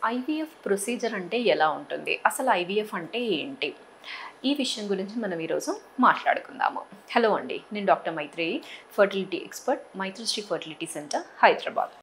IVF procedure అంటే ఎలా ఉంటుంది అసలు ఐవీఎఫ్ అంటే ఏంటి ఈ విషయం గురించి మనం ఈరోజు మాట్లాడుకుందాము హలో అండి నేను doctor Maitreyi fertility expert Maitrishri fertility centre Hyderabad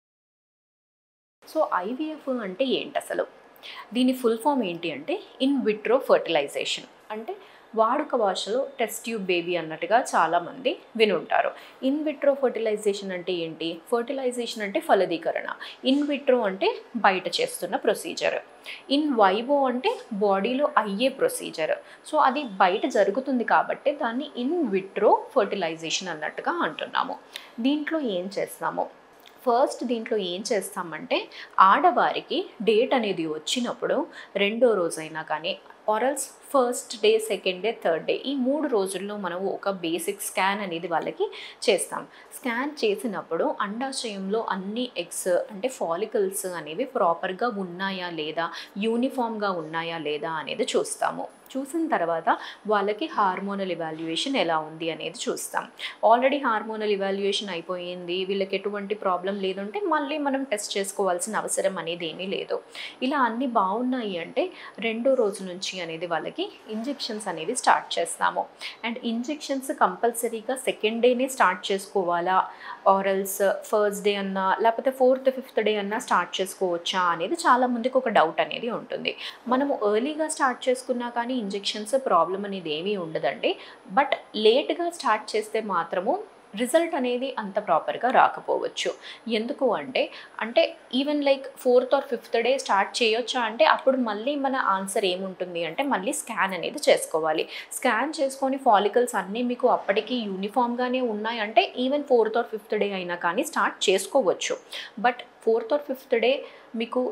so IVF అంటే ఏంటి అసలు దీని ఫుల్ ఫామ్ ఏంటి అంటే ఇన్ విట్రో ఫర్టిలైజేషన్ అంటే వాడుక భాషలో టెస్ట్ ట్యూబ్ బేబీ అన్నట్టుగా చాలామంది వినుంటారు ఇన్ విట్రో ఫర్టిలైజేషన్ అంటే ఏంటి ఫర్టిలైజేషన్ అంటే ఫలదీకరణ ఇన్ విట్రో అంటే బయట చేస్తున్న ప్రొసీజర్ ఇన్ వైబో అంటే బాడీలో అయ్యే ప్రొసీజర్ సో అది బయట జరుగుతుంది కాబట్టి దాన్ని ఇన్ విట్రో ఫర్టిలైజేషన్ అన్నట్టుగా అంటున్నాము దీంట్లో ఏం చేస్తాము ఫస్ట్ దీంట్లో ఏం చేస్తామంటే ఆడవారికి డేట్ అనేది వచ్చినప్పుడు రెండో రోజైనా కానీ orals first day second day third day ఈ మూడు రోజుల్లో మనం ఒక బేసిక్ స్కాన్ అనేది వాళ్ళకి చేస్తాం స్కాన్ చేసినప్పుడు అండాశయంలో అన్ని ఎగ్స్ అంటే ఫాలికల్స్ అనేవి ప్రాపర్గా ఉన్నాయా లేదా యూనిఫామ్గా ఉన్నాయా లేదా అనేది చూస్తాము చూసిన తర్వాత వాళ్ళకి హార్మోనల్ ఇవాల్యుయేషన్ ఎలా ఉంది అనేది చూస్తాం ఆల్రెడీ హార్మోనల్ ఇవాల్యుయేషన్ అయిపోయింది వీళ్ళకి ఎటువంటి ప్రాబ్లం లేదంటే మళ్ళీ మనం టెస్ట్ చేసుకోవాల్సిన అవసరం అనేది ఏమీ లేదు ఇలా అన్నీ బాగున్నాయి అంటే రెండో రోజు నుంచి అనేది వాళ్ళకి ఇంజెక్షన్స్ అనేవి స్టార్ట్ చేస్తాము అండ్ ఇంజెక్షన్స్ కంపల్సరీగా సెకండ్ డేనే స్టార్ట్ చేసుకోవాలా ఆరల్స్ ఫస్ట్ డే అన్నా లేకపోతే ఫోర్త్ ఫిఫ్త్ డే అన్నా స్టార్ట్ చేసుకోవచ్చా అనేది చాలా మందికి ఒక డౌట్ అనేది ఉంటుంది మనము ఎర్లీగా స్టార్ట్ చేసుకున్నా కానీ ఇంజెక్షన్స్ ప్రాబ్లం అనేది ఏమీ ఉండదండి బట్ లేట్గా స్టార్ట్ చేస్తే మాత్రము రిజల్ట్ అనేది అంత ప్రాపర్గా రాకపోవచ్చు ఎందుకు అంటే అంటే even like fourth or fifth day start చేయొచ్చా అంటే అప్పుడు మళ్ళీ మన ఆన్సర్ ఏముంటుంది అంటే మళ్ళీ స్కాన్ అనేది చేసుకోవాలి స్కాన్ చేసుకొని ఫాలికల్స్ అన్నీ మీకు అప్పటికి యూనిఫామ్గానే ఉన్నాయంటే even fourth or fifth day అయినా కానీ స్టార్ట్ చేసుకోవచ్చు but fourth or fifth day మీకు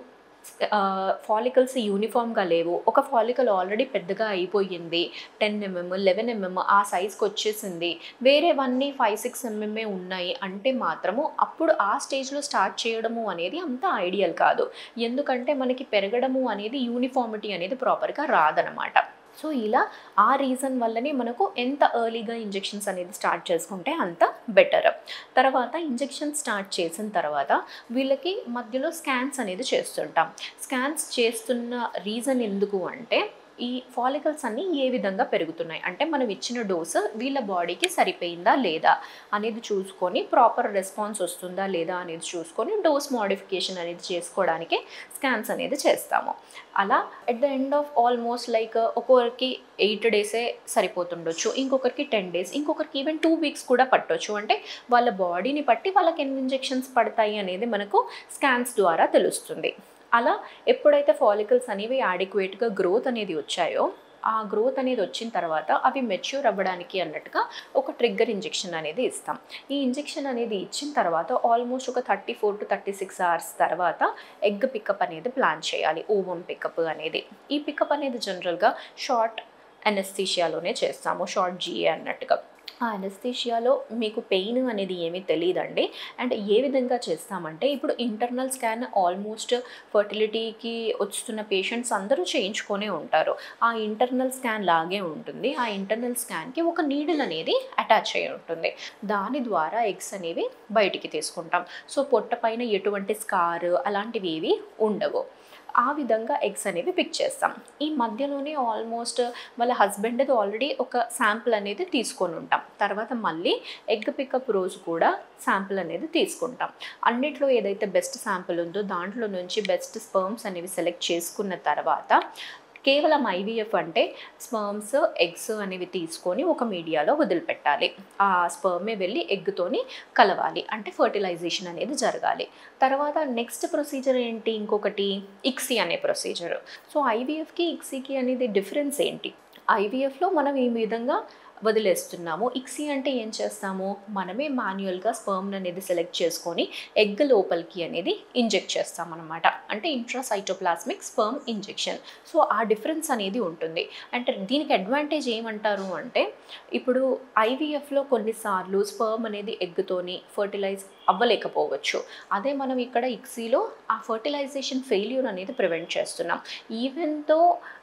ఫాలికల్స్ యూనిఫామ్గా లేవు ఒక ఫాలికల్ ఆల్రెడీ పెద్దగా అయిపోయింది టెన్ ఎంఎం లెవెన్ ఎంఎం ఆ సైజ్కి వచ్చేసింది వేరేవన్నీ ఫైవ్ సిక్స్ ఎంఎంఏ ఉన్నాయి అంటే మాత్రము అప్పుడు ఆ స్టేజ్లో స్టార్ట్ చేయడము అనేది అంత ఐడియల్ కాదు ఎందుకంటే మనకి పెరగడము అనేది యూనిఫామిటీ అనేది ప్రాపర్గా రాదనమాట సో ఇలా ఆ రీజన్ వల్లనే మనకు ఎంత ఎర్లీగా ఇంజెక్షన్స్ అనేది స్టార్ట్ చేసుకుంటే అంత బెటర్ తర్వాత ఇంజెక్షన్ స్టార్ట్ చేసిన తర్వాత వీళ్ళకి మధ్యలో స్కాన్స్ అనేది చేస్తుంటాం స్కాన్స్ చేస్తున్న రీజన్ ఎందుకు అంటే ఈ ఫాలికల్స్ అన్నీ ఏ విధంగా పెరుగుతున్నాయి అంటే మనం ఇచ్చిన డోసు వీళ్ళ బాడీకి సరిపోయిందా లేదా అనేది చూసుకొని ప్రాపర్ రెస్పాన్స్ వస్తుందా లేదా అనేది చూసుకొని డోస్ మోడిఫికేషన్ అనేది చేసుకోవడానికి స్కాన్స్ అనేది చేస్తాము అలా at the end of almost like ఒక్కొక్కరికి ఎయిట్ డేసే సరిపోతుండొచ్చు ఇంకొకరికి టెన్ డేస్ ఇంకొకరికి ఈవెన్ టూ వీక్స్ కూడా పట్టొచ్చు అంటే వాళ్ళ బాడీని బట్టి వాళ్ళకి ఎన్ని ఇంజెక్షన్స్ పడతాయి అనేది మనకు స్కాన్స్ ద్వారా తెలుస్తుంది అలా ఎప్పుడైతే ఫాలికల్స్ అనేవి యాడిక్వేట్గా గ్రోత్ అనేది వచ్చాయో ఆ గ్రోత్ అనేది వచ్చిన తర్వాత అవి మెచ్యూర్ అవ్వడానికి అన్నట్టుగా ఒక ట్రిగ్గర్ ఇంజెక్షన్ అనేది ఇస్తాం ఈ ఇంజెక్షన్ అనేది ఇచ్చిన తర్వాత ఆల్మోస్ట్ ఒక thirty four to thirty six hours తర్వాత ఎగ్ పికప్ అనేది ప్లాన్ చేయాలి ఓవం పికప్ అనేది ఈ పికప్ అనేది జనరల్గా షార్ట్ అనెస్థీషియాలోనే చేస్తాము షార్ట్ జిఏ అన్నట్టుగా ఆ అనెస్థీషియాలో మీకు పెయిన్ అనేది ఏమీ తెలియదండి అండ్ ఏ విధంగా చేస్తామంటే ఇప్పుడు ఇంటర్నల్ స్కాన్ ఆల్మోస్ట్ ఫర్టిలిటీకి వస్తున్న పేషెంట్స్ అందరూ చేయించుకొనే ఉంటారు ఆ ఇంటర్నల్ స్కాన్ లాగే ఉంటుంది ఆ ఇంటర్నల్ స్కాన్కి ఒక నీడిల్ అనేది అటాచ్ అయి ఉంటుంది దాని ద్వారా ఎగ్స్ అనేవి బయటికి తీసుకుంటాం సో పొట్ట పైన ఎటువంటి స్కార్ అలాంటివి ఏవి ఉండవు ఆ విధంగా ఎగ్స్ అనేవి పిక్ చేస్తాం ఈ మధ్యలోనే ఆల్మోస్ట్ వాళ్ళ హస్బెండ్ది ఆల్రెడీ ఒక శాంపుల్ అనేది తీసుకొని ఉంటాం తర్వాత మళ్ళీ ఎగ్ పికప్ రోజు కూడా శాంపుల్ అనేది తీసుకుంటాం అన్నిట్లో ఏదైతే బెస్ట్ శాంపుల్ ఉందో దాంట్లో నుంచి బెస్ట్ స్పర్మ్స్ అనేవి సెలెక్ట్ చేసుకున్న తర్వాత కేవలం ఐవీఎఫ్ అంటే స్పర్మ్స్ ఎగ్స్ అనేవి తీసుకొని ఒక మీడియాలో వదిలిపెట్టాలి ఆ స్పర్మే వెళ్ళి ఎగ్తోని కలవాలి అంటే ఫర్టిలైజేషన్ అనేది జరగాలి తర్వాత నెక్స్ట్ ప్రొసీజర్ ఏంటి ఇంకొకటి ఇక్సీ అనే ప్రొసీజర్ సో ఐవీఎఫ్కి ఇక్సీకి అనేది డిఫరెన్స్ ఏంటి ఐవీఎఫ్లో మనం ఈ విధంగా వదిలేస్తున్నాము ఇక్సీ అంటే ఏం చేస్తాము మనమే మాన్యువల్గా స్పర్మ్ అనేది సెలెక్ట్ చేసుకొని ఎగ్ లోపలికి అనేది ఇంజెక్ట్ చేస్తాం అనమాట అంటే ఇంట్రాసైటోప్లాస్మిక్ స్పర్మ్ ఇంజెక్షన్ సో ఆ డిఫరెన్స్ అనేది ఉంటుంది అంటే దీనికి అడ్వాంటేజ్ ఏమంటారు అంటే ఇప్పుడు ఐవీఎఫ్లో కొన్నిసార్లు స్పర్మ్ అనేది ఎగ్తోని ఫర్టిలైజ్ అవ్వలేకపోవచ్చు అదే మనం ఇక్కడ ఇక్సీలో ఆ ఫర్టిలైజేషన్ ఫెయిల్యూర్ అనేది ప్రివెంట్ చేస్తున్నాం ఈవెన్ తో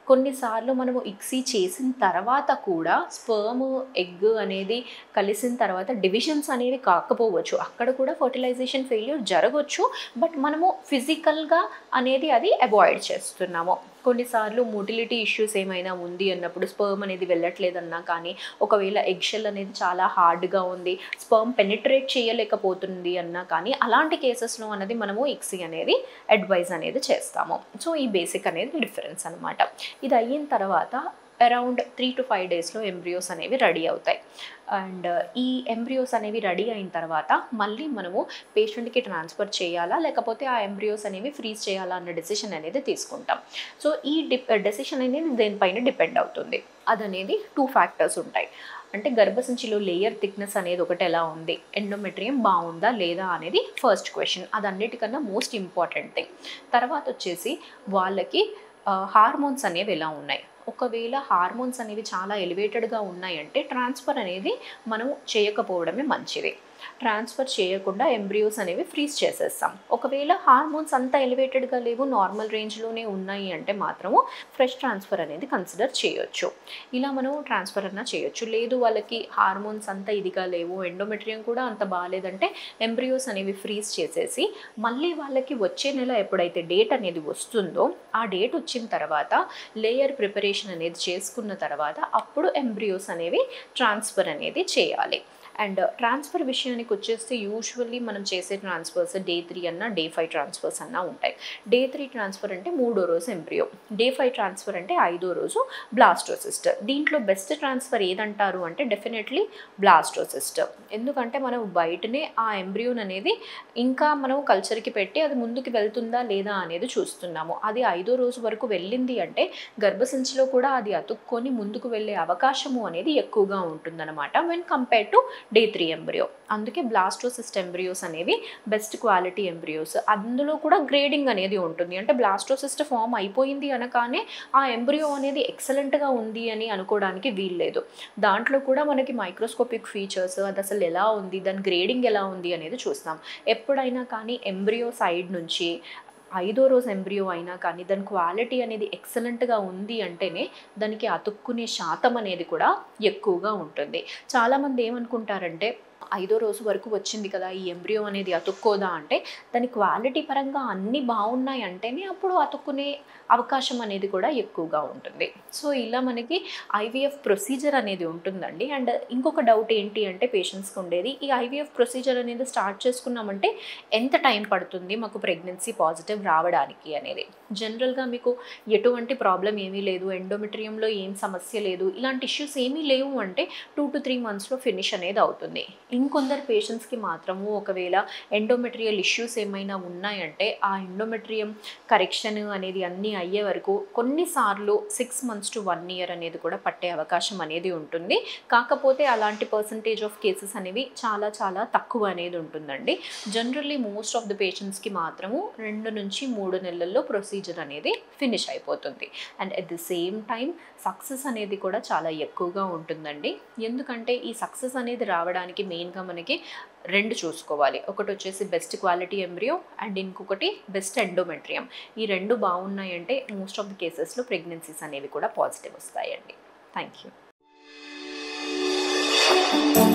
కొన్నిసార్లు మనము ఇక్సీ చేసిన తర్వాత కూడా స్పర్మ్ ఎగ్ అనేది కలిసిన తర్వాత డివిజన్స్ అనేవి కాకపోవచ్చు అక్కడ కూడా ఫర్టిలైజేషన్ ఫెయిల్యూర్ జరగవచ్చు బట్ మనము ఫిజికల్గా అనేది అది అవాయిడ్ చేస్తున్నాము కొన్నిసార్లు మొటిలిటీ ఇష్యూస్ ఏమైనా ఉంది అన్నప్పుడు స్పర్మ్ అనేది వెళ్ళట్లేదన్నా కానీ ఒకవేళ ఎగ్షెల్ అనేది చాలా హార్డ్గా ఉంది స్పర్మ్ పెనిట్రేట్ చేయలేకపోతుంది అన్నా కానీ అలాంటి కేసెస్లో అనేది మనము ఇక్సీ అనేది అడ్వైజ్ అనేది చేస్తాము సో ఈ బేసిక్ అనేది డిఫరెన్స్ అనమాట ఇది అయిన తర్వాత అరౌండ్ త్రీ టు ఫైవ్ డేస్లో ఎంబ్రియోస్ అనేవి రెడీ అవుతాయి అండ్ ఈ ఎంబ్రియోస్ అనేవి రెడీ అయిన తర్వాత మళ్ళీ మనము పేషెంట్కి ట్రాన్స్ఫర్ చేయాలా లేకపోతే ఆ ఎంబ్రియోస్ అనేవి ఫ్రీజ్ చేయాలా అన్న డెసిషన్ అనేది తీసుకుంటాం సో ఈ డిప్ డెసిషన్ అనేది దేనిపైన డిపెండ్ అవుతుంది అదనేది టూ ఫ్యాక్టర్స్ ఉంటాయి అంటే గర్భసంచిలో లేయర్ థిక్నెస్ అనేది ఒకటి ఎలా ఉంది ఎండోమెట్రియం బాగుందా లేదా అనేది ఫస్ట్ క్వశ్చన్ అది అన్నిటికన్నా మోస్ట్ ఇంపార్టెంట్ థింగ్ తర్వాత వచ్చేసి వాళ్ళకి హార్మోన్స్ అనేవి ఎలా ఉన్నాయి ఒకవేళ హార్మోన్స్ అనేవి చాలా ఎలివేటెడ్గా ఉన్నాయంటే ట్రాన్స్ఫర్ అనేది మనం చేయకపోవడమే మంచిది ట్రాన్స్ఫర్ చేయకుండా ఎంబ్రియోస్ అనేవి ఫ్రీజ్ చేసేస్తాం ఒకవేళ హార్మోన్స్ అంత ఎలివేటెడ్గా లేవు నార్మల్ రేంజ్లోనే ఉన్నాయి అంటే మాత్రము ఫ్రెష్ ట్రాన్స్ఫర్ అనేది కన్సిడర్ చేయొచ్చు ఇలా మనం ట్రాన్స్ఫర్ అన్నా చేయొచ్చు లేదు వాళ్ళకి హార్మోన్స్ అంత ఇదిగా లేవు ఎండోమెట్రియం కూడా అంత బాగాలేదంటే ఎంబ్రియోస్ అనేవి ఫ్రీజ్ చేసేసి మళ్ళీ వాళ్ళకి వచ్చే నెల ఎప్పుడైతే డేట్ అనేది వస్తుందో ఆ డేట్ వచ్చిన తర్వాత లేయర్ ప్రిపరేషన్ అనేది చేసుకున్న తర్వాత అప్పుడు ఎంబ్రియోస్ అనేవి ట్రాన్స్ఫర్ అనేది చేయాలి అండ్ ట్రాన్స్ఫర్ విషయానికి వచ్చేస్తే యూజువల్లీ మనం చేసే ట్రాన్స్ఫర్స్ డే త్రీ అన్న డే ఫైవ్ ట్రాన్స్ఫర్స్ అన్న ఉంటాయి డే త్రీ ట్రాన్స్ఫర్ అంటే మూడో రోజు ఎంబ్రియో డే ఫైవ్ ట్రాన్స్ఫర్ అంటే ఐదో రోజు బ్లాస్టోసిస్ట్ దీంట్లో బెస్ట్ ట్రాన్స్ఫర్ ఏదంటారు అంటే డెఫినెట్లీ బ్లాస్టోసిస్ట్ ఎందుకంటే మనం బయటనే ఆ ఎంబ్రియోన్ అనేది ఇంకా మనం కల్చర్కి పెట్టి అది ముందుకు వెళ్తుందా లేదా అనేది చూస్తున్నాము అది ఐదో రోజు వరకు వెళ్ళింది అంటే గర్భసంచిలో కూడా అది అతుక్కొని ముందుకు వెళ్ళే అవకాశము అనేది ఎక్కువగా ఉంటుందన్నమాట when compare to day three embryo అందుకే బ్లాస్టోసిస్ట్ ఎంబ్రియోస్ అనేవి బెస్ట్ క్వాలిటీ ఎంబ్రియోస్ అందులో కూడా గ్రేడింగ్ అనేది ఉంటుంది అంటే బ్లాస్టోసిస్ట్ ఫామ్ అయిపోయింది అనగానే ఆ ఎంబ్రియో అనేది ఎక్సలెంట్గా ఉంది అని అనుకోవడానికి వీల్లేదు దాంట్లో కూడా మనకి మైక్రోస్కోపిక్ ఫీచర్స్ అది అసలు ఎలా ఉంది దాని గ్రేడింగ్ ఎలా ఉంది అనేది చూస్తాం ఎప్పుడైనా కానీ ఎంబ్రియో సైడ్ నుంచి ఐదో రోజు ఎంబ్రియో అయినా కానీ దాని క్వాలిటీ అనేది ఎక్సలెంట్గా ఉంది అంటేనే దానికి అతుక్కునే శాతం అనేది కూడా ఎక్కువగా ఉంటుంది చాలామంది ఏమనుకుంటారంటే ఐదో రోజు వరకు వచ్చింది కదా ఈ ఎంబ్రియో అనేది అతుక్కోదా అంటే దాని క్వాలిటీ పరంగా అన్నీ బాగున్నాయి అంటేనే అప్పుడు అతుక్కునే అవకాశం అనేది కూడా ఎక్కువగా ఉంటుంది సో ఇలా మనకి ఐవీఎఫ్ ప్రొసీజర్ అనేది ఉంటుందండి అండ్ ఇంకొక డౌట్ ఏంటి అంటే పేషెంట్స్కి ఉండేది ఈ ఐవీఎఫ్ ప్రొసీజర్ అనేది స్టార్ట్ చేసుకున్నామంటే ఎంత టైం పడుతుంది మాకు ప్రెగ్నెన్సీ పాజిటివ్ రావడానికి అనేది జనరల్గా మీకు ఎటువంటి ప్రాబ్లం ఏమీ లేదు ఎండోమెట్రియంలో ఏం సమస్య లేదు ఇలాంటి ఇష్యూస్ ఏమీ లేవు అంటే టూ టు త్రీ మంత్స్లో ఫినిష్ అనేది అవుతుంది ఇంకొందరు పేషెంట్స్కి మాత్రము ఒకవేళ ఎండోమెట్రియల్ ఇష్యూస్ ఏమైనా ఉన్నాయంటే ఆ ఎండోమెట్రియం కరెక్షన్ అనేది అన్నీ అయ్యే వరకు కొన్నిసార్లు six months to one year అనేది కూడా పట్టే అవకాశం అనేది ఉంటుంది కాకపోతే అలాంటి పర్సంటేజ్ ఆఫ్ కేసెస్ అనేవి చాలా చాలా తక్కువ అనేది ఉంటుందండి జనరల్లీ మోస్ట్ ఆఫ్ ద పేషెంట్స్కి మాత్రము రెండు నుంచి మూడు నెలల్లో ప్రొసీజర్ అనేది ఫినిష్ అయిపోతుంది and at the same time success అనేది కూడా చాలా ఎక్కువగా ఉంటుందండి ఎందుకంటే ఈ సక్సెస్ అనేది రావడానికి మెయిన్గా మనకి రెండు చూసుకోవాలి ఒకటి వచ్చేసి బెస్ట్ క్వాలిటీ ఎంబ్రియో అండ్ ఇంకొకటి బెస్ట్ ఎండోమెట్రియం ఈ రెండు బాగున్నాయంటే మోస్ట్ ఆఫ్ ది కేసెస్లో ప్రెగ్నెన్సీస్ అనేవి కూడా పాజిటివ్ వస్తాయండి థ్యాంక్ యూ